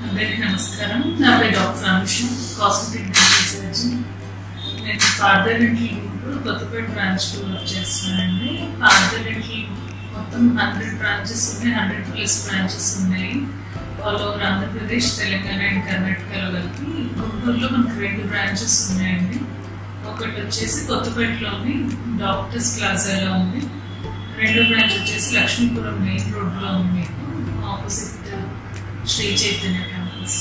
అందరికీ నమస్కారం నా పేరు doctor Anusha cosmetic dental surgeon నేను పార్దర్ డెంటల్ గుంటూరు కొత్తపేట బ్రాంచ్లో వర్క్ చేస్తున్నానండి పార్దర్ డెంటల్ మొత్తం హండ్రెడ్ బ్రాంచెస్ ఉన్నాయి హండ్రెడ్ ప్లస్ బ్రాంచెస్ ఉన్నాయి all over Andhra Pradesh Telangana and కర్ణాటకలో కలిపి గుంటూరులో మనకు రెండు బ్రాంచెస్ ఉన్నాయండి ఒకటి వచ్చేసి కొత్తపేటలోని డాక్టర్స్ ప్లాజాలో ఉంది రెండో బ్రాంచ్ వచ్చేసి లక్ష్మీపురం మెయిన్ రోడ్లో ఉంది మీకు ఆపోజిట్ శ్రీ చైతన్య క్యాంపస్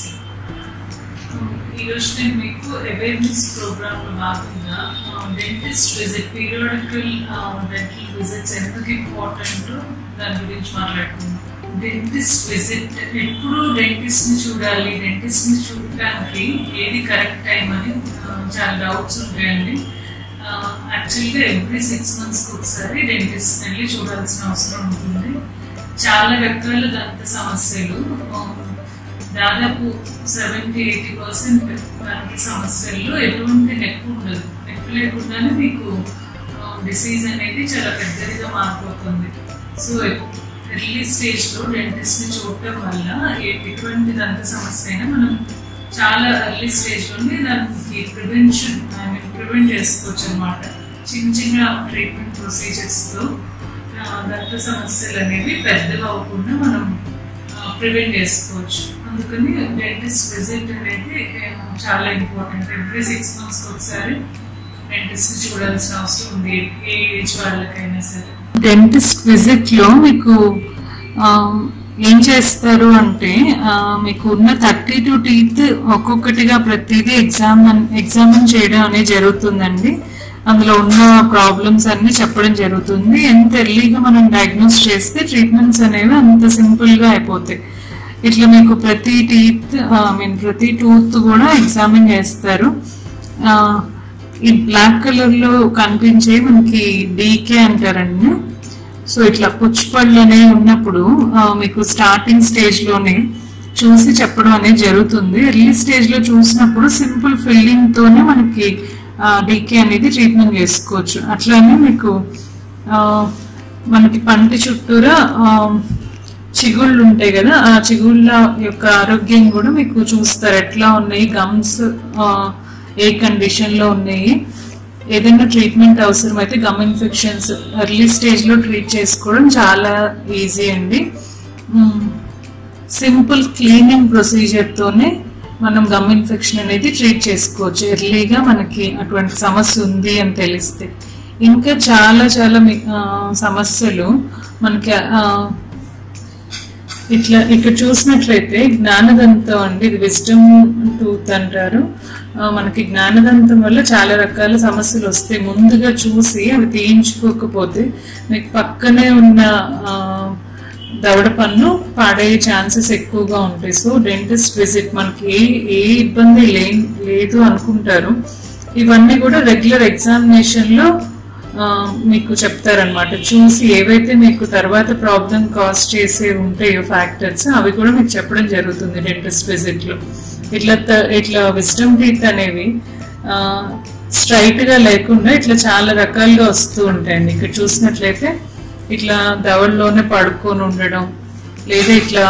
ఈరోజు నేను మీకు అవేర్నెస్ ప్రోగ్రామ్లో భాగంగా dentist visit periodical dental visits ఎందుకు ఇంపార్టెంట్ దాని గురించి మాట్లాడుకుందాం డెంటిస్ట్ విజిట్ ఎప్పుడు డెంటిస్ట్ని చూడాలి డెంటిస్ట్ని చూడటానికి ఏది కరెక్ట్ టైం అని ఆ, చాలా డౌట్స్ ఉంటాయండి యాక్చువల్గా ఎవ్రీ సిక్స్ మంత్స్కి ఒకసారి డెంటిస్ట్ వెళ్ళి చూడాల్సిన అవసరం ఉంటుంది చాలా రకాల దంత సమస్యలు ఆ, దాదాపు సెవెంటీ ఎయిటీ పర్సెంట్ దంత సమస్యల్లో ఎటువంటి నొప్పి ఉండదు నొప్పి లేకుండానే మీకు డిసీజ్ అనేది చాలా పెద్దదిగా మారిపోతుంది సో ఎర్లీ స్టేజ్లో డెంటిస్ట్ని చూడటం వల్ల ఏ- ఎటువంటి దంత సమస్య అయినా మనం చాలా ఎర్లీ స్టేజ్లోనే దానికి ప్రివెన్షన్ ఐ మీన్ ప్రివెంట్ చేసుకోవచ్చు అనమాట చిన్న చిన్న ట్రీట్మెంట్ ప్రొసీజర్స్తో దంత సమస్యలు అనేవి పెద్దగా అవ్వకుండా మనం ప్రివెంట్ చేసుకోవచ్చు అందుకని డెంటిస్ట్ విజిట్ అనేది ఆ, చాలా ఇంపార్టెంట్ ఎవ్రీ సిక్స్ మంత్స్కి ఒకసారి డెంటిస్ట్ చూడాల్సిన అవసరం ఉంది ఏ ఏజ్ వాళ్ళకైనా సరే డెంటిస్ట్ విజిట్ లో మీకు ఆ, ఏం చేస్తారు అంటే ఆ, మీకు ఉన్న థర్టీ టూ టీత్ ఒక్కొక్కటిగా ప్రతిదీ ఎగ్జామ్ ఎగ్జామిన్ చేయడం అనేది జరుగుతుందండి అందులో ఉన్న ప్రాబ్లమ్స్ అన్ని చెప్పడం జరుగుతుంది ఎంత ఎర్లీగా మనం డయాగ్నోస్ చేస్తే ట్రీట్మెంట్స్ అనేవి అంత సింపుల్ గా అయిపోతాయి ఇట్లా మీకు ప్రతి టీత్ ఐ మీన్ ప్రతి టూత్ కూడా ఎగ్జామిన్ చేస్తారు ఆ, ఈ బ్లాక్ కలర్ లో కనిపించే మనకి డీకే అంటారండి సో ఇట్లా పుచ్చిపళ్ళు అనేవి ఉన్నప్పుడు ఆ, మీకు స్టార్టింగ్ స్టేజ్ లోనే చూసి చెప్పడం అనేది జరుగుతుంది ఎర్లీ స్టేజ్ లో చూసినప్పుడు సింపుల్ ఫిల్లింగ్ తోనే మనకి డీకే అనేది ట్రీట్మెంట్ చేసుకోవచ్చు అట్లానే మీకు ఆ, మనకి పంటి చుట్టూరా ఆ, చిగుళ్ళు ఉంటాయి కదా ఆ చిగుళ్ళ యొక్క ఆరోగ్యం కూడా మీకు చూస్తారు ఎట్లా ఉన్నాయి గమ్స్ ఏ కండిషన్ లో ఉన్నాయి ఏదైనా ట్రీట్మెంట్ అవసరమైతే గమ్ ఇన్ఫెక్షన్స్ ఎర్లీ స్టేజ్ లో ట్రీట్ చేసుకోవడం చాలా ఈజీ అండి సింపుల్ క్లీనింగ్ ప్రొసీజర్ తోనే మనం గమ్ ఇన్ఫెక్షన్ అనేది ట్రీట్ చేసుకోవచ్చు ఎర్లీగా మనకి అటువంటి సమస్య ఉంది అని తెలిస్తే ఇంకా చాలా చాలా మీ- ఆ, సమస్యలు మనకి ఆ, ఇట్లా ఇక్కడ చూసినట్లయితే జ్ఞానదంతం అండి ఇది విజ్డమ్ టూత్ అంటారు ఆ, మనకి జ్ఞానదంతం వల్ల చాలా రకాల సమస్యలు వస్తాయి ముందుగా చూసి అవి తీయించుకోకపోతే మీకు పక్కనే ఉన్న ఆ, దవడ పన్ను పాడయ్యే ఛాన్సెస్ ఎక్కువగా ఉంటాయి సో డెంటిస్ట్ విజిట్ మనకి ఏ ఏ ఇబ్బంది లే లేదు అనుకుంటారు ఇవన్నీ కూడా రెగ్యులర్ ఎగ్జామినేషన్ లో ఆ, మీకు చెప్తారనమాట చూసి ఏవైతే మీకు తర్వాత ప్రాబ్లం కాజ్ చేసే ఉంటాయో ఫ్యాక్టర్స్ అవి కూడా మీకు చెప్పడం జరుగుతుంది డెంటిస్ట్ విజిట్ లో ఇట్లా త- ఇట్లా విస్టమ్ టీత్ అనేవి స్ట్రైట్ గా లేకుండా ఇట్లా చాలా రకాలుగా వస్తూ ఉంటాయండి ఇక్కడ చూసినట్లయితే ఇట్లా దవడలోనే పడుకొని ఉండడం లేదా ఇట్లా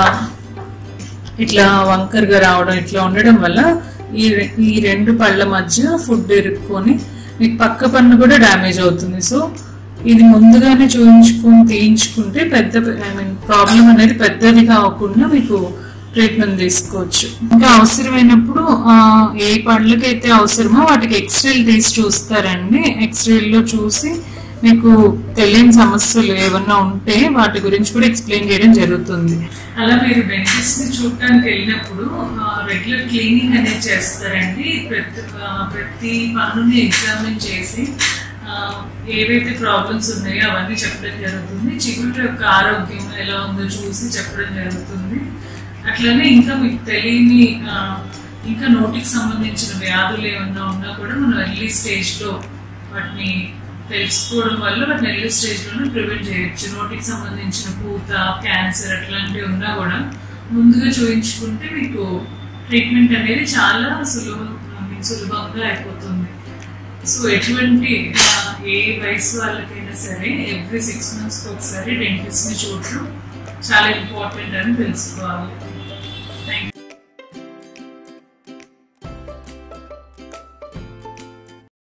ఇట్లా వంకరగా రావడం ఇట్లా ఉండడం వల్ల ఈ రె- ఈ రెండు పళ్ళ మధ్య ఫుడ్ ఇరుక్కొని మీకు పక్క పన్ను కూడా డ్యామేజ్ అవుతుంది సో ఇది ముందుగానే చూయించుకుని తీయించుకుంటే పెద్ద ఐ మీన్ ప్రాబ్లం అనేది పెద్దది కాకుండా మీకు ట్రీట్మెంట్ తీసుకోవచ్చు ఇంకా అవసరమైనప్పుడు ఆ, ఏ పళ్ళకైతే అవసరమో వాటికి ఎక్స్రేలు తీసి చూస్తారండి ఎక్స్రేల్లో చూసి మీకు తెలియని సమస్యలు ఏమన్నా ఉంటే వాటి గురించి కూడా ఎక్స్ప్లెయిన్ చేయడం జరుగుతుంది అలా మీరు డెంటిస్ట్ ని చూడటానికి వెళ్ళినప్పుడు రెగ్యులర్ క్లీనింగ్ అనేది చేస్తారండి ప్రతి ఆ, ప్రతి పన్నుని ఎగ్జామిన్ చేసి ఆ, ఏవైతే ప్రాబ్లమ్స్ ఉన్నాయో అవన్నీ చెప్పడం జరుగుతుంది చిగుళ్ళ యొక్క ఆరోగ్యం ఎలా ఉందో చూసి చెప్పడం జరుగుతుంది అట్లనే ఇంకా మీకు తెలియని ఆ, ఇంకా నోటికి సంబంధించిన వ్యాధులు ఏమన్నా ఉన్నా కూడా మనం ఎర్లీ స్టేజ్ లో వాటిని తెలుసుకోవడం వల్ల వాటిని ఎర్లీ స్టేజ్ లోనే ప్రివెంట్ చేయొచ్చు నోటికి సంబంధించిన పూత క్యాన్సర్ అట్లాంటివి ఉన్నా కూడా ముందుగా చూపించుకుంటే మీకు ట్రీట్మెంట్ అనేది చాలా సులభం I mean, సులభంగా అయిపోతుంది సో ఎటువంటి ఆ, ఏ వయసు వాళ్ళకైనా సరే ఎవ్రీ సిక్స్ మంత్స్కి ఒకసారి డెంటిస్ట్ని చూడటం చాలా ఇంపార్టెంట్ అని తెలుసుకోవాలి